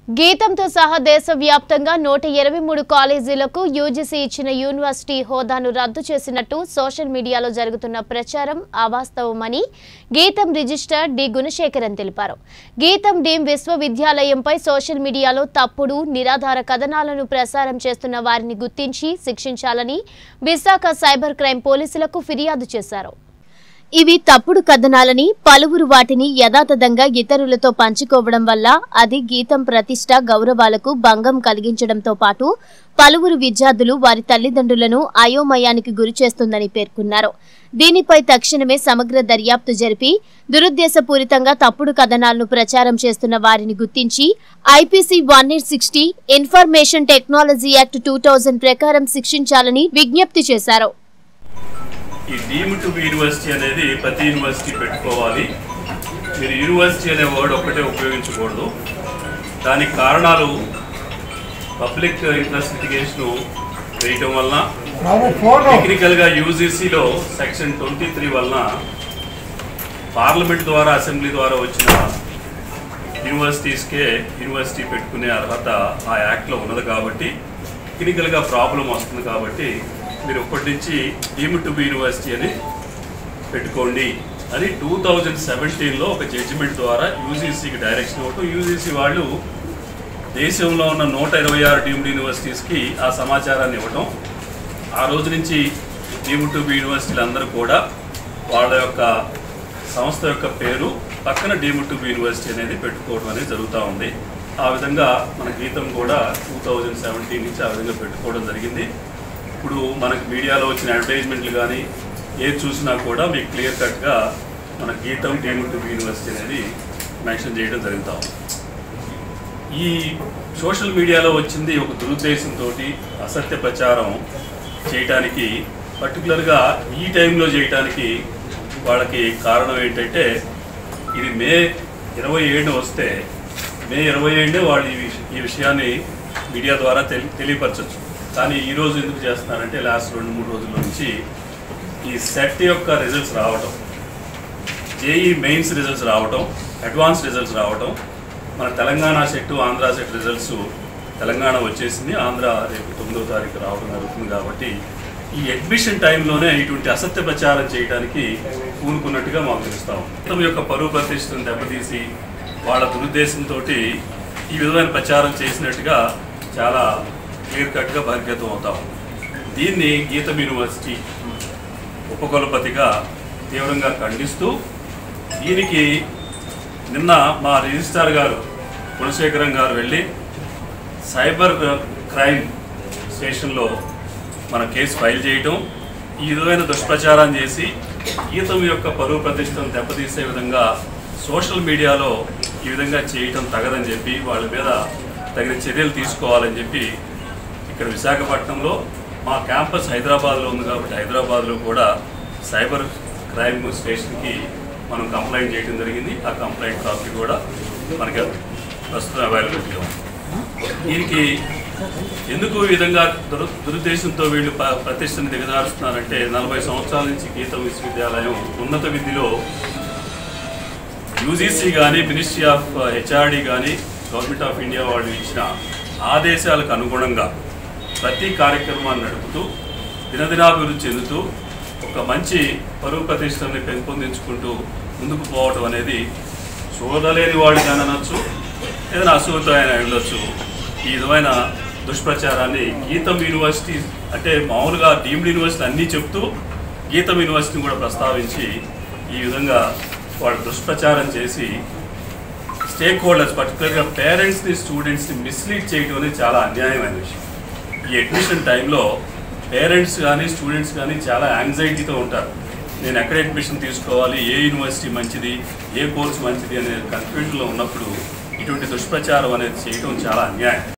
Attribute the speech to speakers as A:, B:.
A: గీతంతో సహా దేశవ్యాప్తంగా నూట ఇరవై మూడు కాలేజీలకు యూజీసీ ఇచ్చిన యూనివర్సిటీ హోదాను రద్దు చేసినట్టు సోషల్ మీడియాలో జరుగుతున్న ప్రచారం అవాస్తవమని గీతం రిజిస్ట్రార్ డి గుణశేఖరన్ తెలిపారు గీతం డీమ్ విశ్వవిద్యాలయంపై సోషల్ మీడియాలో తప్పుడు నిరాధార కథనాలను ప్రసారం చేస్తున్న వారిని గుర్తించి శిక్షించాలని విశాఖ సైబర్ క్రైమ్ పోలీసులకు ఫిర్యాదు చేశారు ఇవి తప్పుడు కథనాలని పలువురు వాటిని యథాతథంగా ఇతరులతో పంచుకోవడం వల్ల అది గీతం ప్రతిష్ట గౌరవాలకు భంగం కలిగించడంతో పాటు పలువురు విద్యార్థులు వారి తల్లిదండ్రులను అయోమయానికి గురి చేస్తుందని పేర్కొన్నారు దీనిపై తక్షణమే సమగ్ర దర్యాప్తు జరిపి దురుద్దేశపూరితంగా తప్పుడు కథనాలను ప్రచారం చేస్తున్న వారిని గుర్తించి IPC one eight sixty information technology act two ప్రకారం శిక్షించాలని విజ్ఞప్తి చేశారు
B: ఈ డీమ్ టు బి యూనివర్సిటీ అనేది ప్రతి యూనివర్సిటీ పెట్టుకోవాలి మీరు యూనివర్సిటీ అనే వర్డ్ ఒక్కటే ఉపయోగించకూడదు దానికి కారణాలు పబ్లిక్ ఇంట్రెస్ట్ లిటిగేషన్ వేయటం వలన టెక్నికల్గా యూజీసీలో సెక్షన్ ట్వంటీ త్రీ వలన పార్లమెంట్ ద్వారా అసెంబ్లీ ద్వారా వచ్చిన యూనివర్సిటీస్కే యూనివర్సిటీ పెట్టుకునే అర్హత ఆ యాక్ట్లో ఉన్నది కాబట్టి టెక్నికల్గా ప్రాబ్లం వస్తుంది కాబట్టి మీరు ఇప్పటి నుంచి డీమ్ టు బి యూనివర్సిటీ అని పెట్టుకోండి అని టూ థౌజండ్ సెవెంటీన్లో ఒక జడ్జిమెంట్ ద్వారా యూజీసీకి డైరెక్షన్ ఇవ్వటం యూజీసీ వాళ్ళు దేశంలో ఉన్న నూట ఇరవై ఆరు డీమ్డ్ యూనివర్సిటీస్కి ఆ సమాచారాన్ని ఇవ్వటం ఆ రోజు నుంచి డీమ్ టు బి యూనివర్సిటీలు అందరూ కూడా వాళ్ళ యొక్క సంస్థ యొక్క పేరు పక్కన డీమ్ టు బి యూనివర్సిటీ అనేది పెట్టుకోవడం అనేది జరుగుతూ ఉంది ఆ విధంగా మన గీతం కూడా టూ థౌజండ్ సెవెంటీన్ నుంచి ఆ విధంగా పెట్టుకోవడం జరిగింది ఇప్పుడు మనకు మీడియాలో వచ్చిన అడ్వర్టైజ్మెంట్లు కానీ ఏది చూసినా కూడా మీకు క్లియర్ కట్గా మన GITAM deem to be university అనేది మెన్షన్ చేయడం జరుగుతూ ఉంది ఈ సోషల్ మీడియాలో వచ్చింది ఒక దురుద్దేశంతో అసత్య ప్రచారం చేయటానికి పర్టికులర్గా ఈ టైంలో చేయటానికి వాళ్ళకి కారణం ఏంటంటే ఇది మే ఇరవై ఏడున వస్తే మే ఇరవై ఏడునే వాళ్ళు ఈ విష- ఈ విషయాన్ని మీడియా ద్వారా తెలి తెలియపరచచ్చు కానీ ఈ రోజు ఎందుకు చేస్తున్నారంటే లాస్ట్ రెండు మూడు రోజుల నుంచి ఈ సెట్ యొక్క రిజల్ట్స్ రావటం జేఈ మెయిన్స్ రిజల్ట్స్ రావటం అడ్వాన్స్ రిజల్ట్స్ రావటం మన Telangana CET Andhra CET results Telangana వచ్చేసింది ఆంధ్ర రేపు తొమ్మిదో తారీఖు రావడం జరుగుతుంది కాబట్టి ఈ అడ్మిషన్ టైంలోనే ఇటువంటి అసత్య ప్రచారం చేయడానికి పూనుకున్నట్టుగా మాకు తెలుస్తాం తమ యొక్క పరువు ప్రతిష్టను దెబ్బతీసి వాళ్ళ దురుద్దేశంతో ఈ విధమైన ప్రచారం చేసినట్టుగా చాలా క్లియర్ కట్గా బహిర్గతం అవుతాం దీన్ని గీతం యూనివర్సిటీ ఉపకులపతిగా తీవ్రంగా ఖండిస్తూ దీనికి నిన్న మా రిజిస్ట్రార్ గారు గుణశేఖరం గారు వెళ్ళి సైబర్ క్రైమ్ స్టేషన్లో మన కేసు ఫైల్ చేయటం ఈ విధమైన దుష్ప్రచారం చేసి గీతం యొక్క పరువు ప్రతిష్టను దెబ్బతీసే విధంగా సోషల్ మీడియాలో ఈ విధంగా చేయటం తగదని చెప్పి వాళ్ళ మీద తగిన చర్యలు తీసుకోవాలని చెప్పి ఇక్కడ విశాఖపట్నంలో మా క్యాంపస్ హైదరాబాద్లో ఉంది కాబట్టి హైదరాబాద్లో కూడా సైబర్ క్రైమ్ స్టేషన్కి మనం కంప్లైంట్ చేయడం జరిగింది ఆ కంప్లైంట్ కాపీ కూడా మనకి ప్రస్తుతం అవైలబిలిటీలో ఉంది దీనికి ఎందుకు ఈ విధంగా దురు దురుద్దేశంతో వీళ్ళు ప- ప్రతిష్టని దిగజారుస్తున్నారంటే నలభై సంవత్సరాల నుంచి గీతం విశ్వవిద్యాలయం ఉన్నత విద్యలో యూజీసీ కానీ మినిస్ట్రీ ఆఫ్ హెచ్ఆర్డి కానీ గవర్నమెంట్ ఆఫ్ ఇండియా వాళ్ళు ఇచ్చిన ఆదేశాలకు అనుగుణంగా ప్రతి కార్యక్రమాన్ని నడుపుతూ దినదినాభివృద్ధి చెందుతూ ఒక మంచి పరువు ప్రతిష్టని పెంపొందించుకుంటూ ముందుకు పోవటం అనేది చూడలేని వాడు కానీ అనొచ్చు ఏదైనా అసూతో ఆయన ఉండొచ్చు ఈ విధమైన దుష్ప్రచారాన్ని గీతం యూనివర్సిటీ అంటే మామూలుగా డీమ్డ్ యూనివర్సిటీ అన్నీ చెప్తూ గీతం యూనివర్సిటీని కూడా ప్రస్తావించి ఈ విధంగా వాళ్ళు దుష్ప్రచారం చేసి స్టేక్ హోల్డర్స్ పర్టికులర్గా పేరెంట్స్ని స్టూడెంట్స్ని మిస్లీడ్ చేయడం అనేది చాలా అన్యాయమైన విషయం ఈ అడ్మిషన్ టైంలో పేరెంట్స్ కానీ స్టూడెంట్స్ కానీ చాలా యాంగ్జైటీతో ఉంటారు నేను ఎక్కడ అడ్మిషన్ తీసుకోవాలి ఏ యూనివర్సిటీ మంచిది ఏ కోర్స్ మంచిది అనే కన్ఫ్యూజన్లో ఉన్నప్పుడు ఇటువంటి దుష్ప్రచారం అనేది చేయడం చాలా అన్యాయం